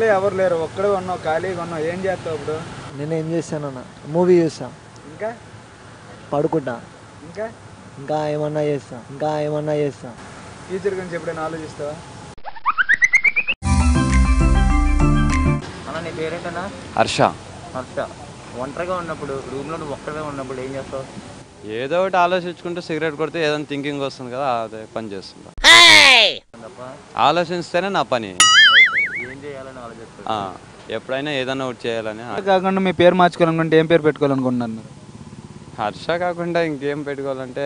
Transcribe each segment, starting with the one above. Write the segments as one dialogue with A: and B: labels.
A: ఇంట్లో ఎవరు లేరు ఒక్కడే ఉన్నావు ఖాళీగా ఉన్నావు ఏం చేస్తావు ఇప్పుడు
B: నేను ఏం చేస్తానన్న మూవీ చూస్తా
A: ఇంకా
B: పడుకుంటా
A: ఇంకా
B: ఇంకా ఏమన్నా చేస్తా ఇంకా ఏమన్నా చేస్తా
A: ఫ్యూచర్ గురించి ఎప్పుడైనా ఆలోచిస్తావా
C: అన్న నీ పేరేంటన్నా
D: హర్ష
C: హర్ష ఒంటరిగా ఉన్నప్పుడు రూమ్లో నువ్వు ఒక్కడే ఉన్నప్పుడు ఏం చేస్తావు
D: ఏదో ఒకటి ఆలోచించుకుంటూ సిగరెట్ కొడితే ఏదైనా థింకింగ్ వస్తుంది కదా అదే పని చేస్తుంటా
C: తప్ప
D: ఆలోచిస్తేనే నా పని
C: ఏం చేయాలని ఆలోచిస్తావు
D: ఆ, ఎప్పుడైనా ఏదైనా ఒకటి చేయాలని
A: అలా కాకుండా మీ పేరు మార్చుకోవాలనుకుంటే ఏం పేరు పెట్టుకోవాలనుకుంటున్నాను
D: హర్ష కాకుండా ఇంకేం పెట్టుకోవాలంటే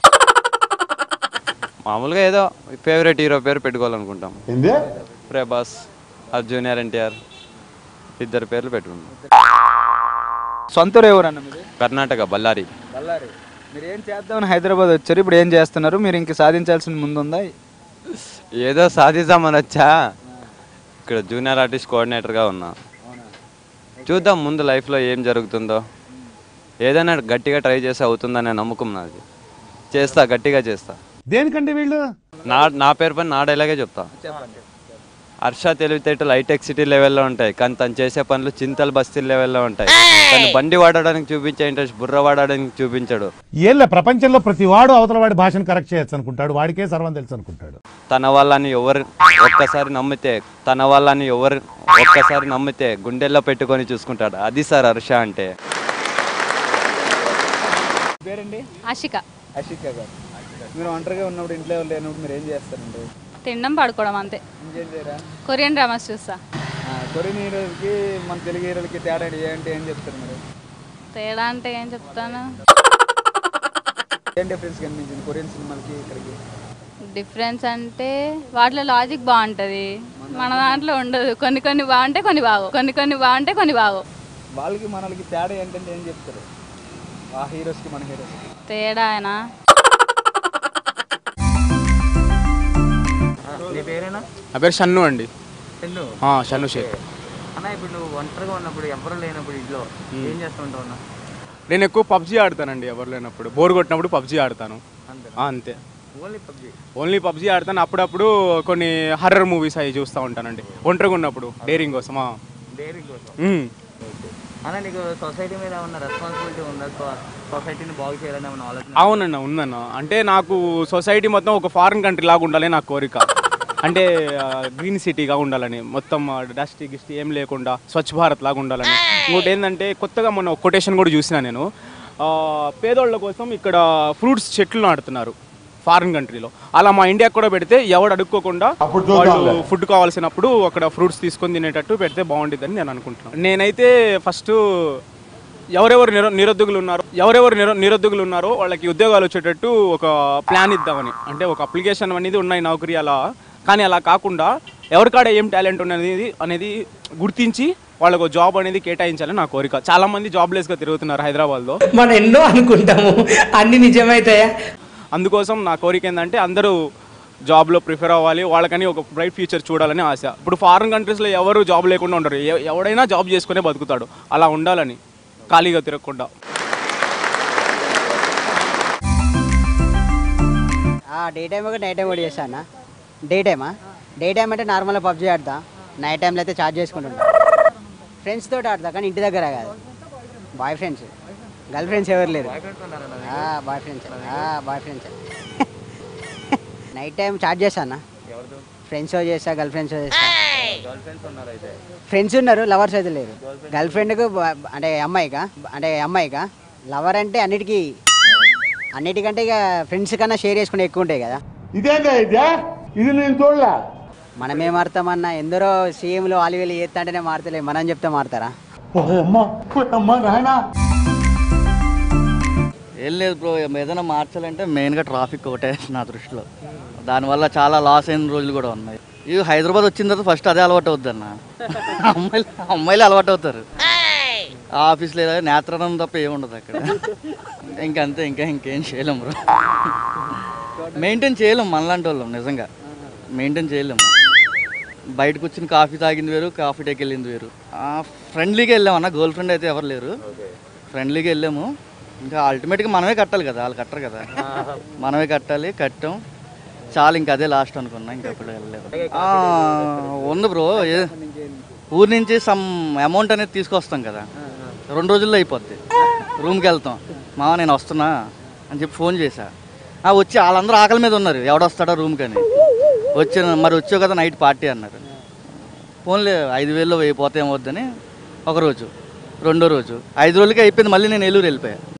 D: మామూలుగా ఏదో ఫేవరెట్ హీరో పేరు పెట్టుకోవాలనుకుంటాం ప్రభాస్ అది జూనియర్ ఎన్టీఆర్ ఇద్దరు పేర్లు పెట్టుకుంటాం
A: సొంత ఊరు ఎవరన్న మీది
D: కర్ణాటక బళ్ళారి
A: బళ్ళారి మీరు ఏం చేద్దామని హైదరాబాద్ వచ్చారు ఇప్పుడు ఏం చేస్తున్నారు మీరు ఇంక సాధించాల్సిన ముందుందా
D: ఏదో సాధిద్దామని వచ్చా ఇక్కడ జూనియర్ ఆర్టిస్ట్ కోఆర్డినేటర్గా ఉన్నా చూద్దాం ముందు లైఫ్లో ఏం జరుగుతుందో ఏదైనా గట్టిగా ట్రై చేసి అవుతుందనే నమ్మకం నాది చేస్తా గట్టిగా చేస్తా
E: దేనికండి వీళ్ళు
D: నా నా పేరు పని నా డైలాగే చెప్తా హర్ష తెలివితేటలు హైటెక్ సిటీ లెవెల్లో ఉంటాయి కానీ తను చేసే పనులు చింతల బస్తీ లెవెల్లో ఉంటాయి తను బండి వాడడానికి చూపించే ఇంట్రెస్ట్ బుర్ర వాడడానికి చూపించాడు
E: ఏళ్ళ ప్రపంచంలో ప్రతి వాడు అవతల వాడి భాషను కరెక్ట్ చేయొచ్చు అనుకుంటాడు వాడికే సర్వం తెలుసు అనుకుంటాడు
D: తన వాళ్ళని ఎవరు ఒక్కసారి నమ్మితే తన వాళ్ళని ఎవరు ఒక్కసారి నమ్మితే గుండెల్లో పెట్టుకొని చూసుకుంటాడు అది సార్ హర్ష అంటే
A: పేరండి
F: ఆశిక
A: అషిక గారు మీరు ఒంటరిగా ఉన్నప్పుడు ఇంట్లో ఎవరు లేనప్పుడు మీరు ఏం చేస్తారండి
F: తినడం పడుకోవడం అంతే
A: ఇంకేం చేయరా
F: కొరియన్ డ్రామాస్ చూస్తా
A: ఆ, కొరియన్ హీరోలకి మన తెలుగు హీరోలకి తేడా ఏంటి ఏం చెప్తారు మీరు
F: తేడా అంటే ఏం చెప్తాను
A: ఏం డిఫరెన్స్ కనిపించింది కొరియన్ సినిమాలకి ఇక్కడికి
F: డిఫరెన్స్ అంటే వాటిలో లాజిక్ బాగుంటుంది మన దాంట్లో ఉండదు కొన్ని కొన్ని బాగుంటాయి కొన్ని బాగు కొన్ని కొన్ని బాగుంటాయి కొన్ని బాగు
A: వాళ్ళకి మనకి తేడా ఏంటంటే ఏం చెప్తారు ఆ హీరోస్కి మన హీరోస్కి
F: తేడా అయినా
C: నీ పేరేనా
G: నా పేరు షన్ను అండి
C: చందు
G: ఆ, షన్ను షేక్
C: అన్న ఇప్పుడు నువ్వు ఒంటరిగా ఉన్నప్పుడు ఎవరు లేనప్పుడు ఇంట్లో ఏం చేస్తూ ఉంటావు అన్న
G: నేను ఎక్కువ పబ్జీ ఆడతానండి ఎవరు లేనప్పుడు బోర్ కొట్టినప్పుడు పబ్జీ ఆడతాను ఆ, అంతే
C: ఓన్లీ పబ్జి
G: ఓన్లీ పబ్జీ ఆడతాను అప్పుడప్పుడు కొన్ని హర్రర్ మూవీస్ అవి చూస్తూ ఉంటానండి ఒంటరిగా ఉన్నప్పుడు డేరింగ్ కోసం ఆ.
C: డైరీ కోసం
G: మ్మ్.
C: అన్న నీకు సొసైటీ మీద ఏమన్నా రెస్పాన్సిబిలిటీ ఉందా సో- సొసైటీని బాగు చేయాలని ఏమన్నా ఆలోచన
G: అవునన్న ఉందన్న అంటే నాకు సొసైటీ మొత్తం ఒక ఫారిన్ కంట్రీ లాగా ఉండాలి నా కోరిక అంటే గ్రీన్ సిటీగా ఉండాలని మొత్తం డస్ట్ గిస్ట్ ఏం లేకుండా స్వచ్ఛ భారత్ లాగా ఉండాలని ఇంకోటి ఏంటంటే కొత్తగా మొన్న కొటేషన్ కూడా చూసిన నేను ఆ, పేదోళ్ళ కోసం ఇక్కడ ఫ్రూట్స్ చెట్లు నాటుతున్నారు ఫారిన్ కంట్రీలో అలా మా ఇండియాకి కూడా పెడితే ఎవడు అడుక్కోకుండా వాళ్ళు ఫుడ్ కావాల్సినప్పుడు అక్కడ ఫ్రూట్స్ తీసుకొని తినేటట్టు పెడితే బాగుంటుందని నేను అనుకుంటున్నాను నేనైతే ఫస్ట్ ఎవరెవరు నిర నిరుద్యోగులు ఉన్నారో ఎవరెవరు నిర నిరుద్యోగులు ఉన్నారో వాళ్ళకి ఉద్యోగాలు వచ్చేటట్టు ఒక ప్లాన్ ఇద్దామని అంటే ఒక అప్లికేషన్ అనేది ఉన్నాయి నౌకరీ అలా కానీ అలా కాకుండా ఎవరికాడ ఏం టాలెంట్ ఉన్నది అనేది గుర్తించి వాళ్ళకు జాబ్ అనేది కేటాయించాలని నా కోరిక చాలా మంది జాబ్లెస్గా తిరుగుతున్నారు హైదరాబాద్లో
H: మనం ఎన్నో అనుకుంటాము అన్ని నిజమైతాయా
G: అందుకోసం నా కోరిక ఏంటంటే అందరూ జాబ్లో ప్రిఫర్ అవ్వాలి వాళ్ళకని ఒక బ్రైట్ ఫ్యూచర్ చూడాలని ఆశ ఇప్పుడు ఫారిన్ కంట్రీస్లో ఎవరు జాబ్ లేకుండా ఉండరు ఎ- ఎవడైనా జాబ్ చేసుకునే బతుకుతాడు అలా ఉండాలని ఖాళీగా తిరగకుండా
I: డే టైం ఒక నైట్ టైం కూడా చేస్తాను డే టైమా డే టైం అంటే నార్మల్గా పబ్జీ ఆడతా నైట్ టైంలో అయితే ఛార్జ్ చేసుకుంటుంటా ఫ్రెండ్స్ తోటి ఆడతా కానీ ఇంటి దగ్గర కాదు బాయ్ ఫ్రెండ్స్ గర్ల్ ఫ్రెండ్స్ ఎవరు లేరు boy friends boy friends night time charge చేస్తానా ఫ్రెండ్స్ చేస్తా గర్ల్ ఫ్రెండ్స్ చేస్తా
C: గర్ల్ ఫ్రెండ్స్ ఉన్నారు అయితే
I: ఫ్రెండ్స్ ఉన్నారు లవర్స్ అయితే లేరు గర్ల్ ఫ్రెండ్కు అంటే అమ్మాయిగా అంటే అమ్మాయిగా లవర్ అంటే అన్నిటికీ అన్నిటికంటే ఇక ఫ్రెండ్స్ కన్నా షేర్ చేసుకునే ఎక్కువ ఉంటాయి కదా
E: ఇదేందా ఇదే ఇది నేను చూడలే
I: మనమే మారుతామన్నా ఎందరో సీఎంలు వాళ్ళు వీళ్ళు చేస్తా అంటేనే మారుతలే మనం చెప్తే మారుతారా
E: అమ్మా అమ్మా నాయనా
C: ఏం లేదు బ్రో ఏదైనా మార్చాలంటే మెయిన్గా ట్రాఫిక్ ఒకటే నా దృష్టిలో దానివల్ల చాలా లాస్ అయిన రోజులు కూడా ఉన్నాయి ఇది హైదరాబాద్ వచ్చిన తర్వాత ఫస్ట్ అదే అలవాటు అవుద్ది అన్న అమ్మాయిలు అమ్మాయిలు అలవాటు అవుతారు ఆ ఆఫీస్ లేదా నేత్రానందం తప్ప ఏముండదు అక్కడ ఇంకంతే ఇంకా ఇంకేం చేయలేం బ్రో మెయింటైన్ చేయలేం మనలాంటి వాళ్ళం నిజంగా మెయింటైన్ చేయలేం బయటకు వచ్చిన కాఫీ తాగింది వేరు కాఫీ టేక్ వెళ్ళింది వేరు ఫ్రెండ్లీగా వెళ్ళాం అన్న గర్ల్ ఫ్రెండ్ అయితే ఎవరు లేరు ఫ్రెండ్లీగా వెళ్ళాము ఇంకా అల్టిమేట్గా మనమే కట్టాలి కదా వాళ్ళు కట్టరు కదా మనమే కట్టాలి కట్టాం చాలు ఇంకా అదే లాస్ట్ అనుకున్నా ఇంకా ఎప్పుడు వెళ్ళలేదు ఆ, ఉంది బ్రో ఏ- ఊరి నుంచి సమ్ అమౌంట్ అనేది తీసుకొస్తాం కదా రెండు రోజుల్లో అయిపోద్ది రూమ్కి వెళ్తాం మామ నేను వస్తున్నా అని చెప్పి ఫోన్ చేశా ఆ వచ్చి వాళ్ళందరూ ఆకలి మీద ఉన్నారు ఎవడొస్తాడో రూమ్కి అని వచ్చి మరి వచ్చావు కదా నైట్ పార్టీ అన్నారు ఫోన్లే ఐదు వేల్లో అయిపోతే ఏమవుద్దని ఒక రోజు రెండో రోజు ఐదు రోజులకి అయిపోయింది మళ్ళీ నేను ఏలూరు వెళ్ళిపోయా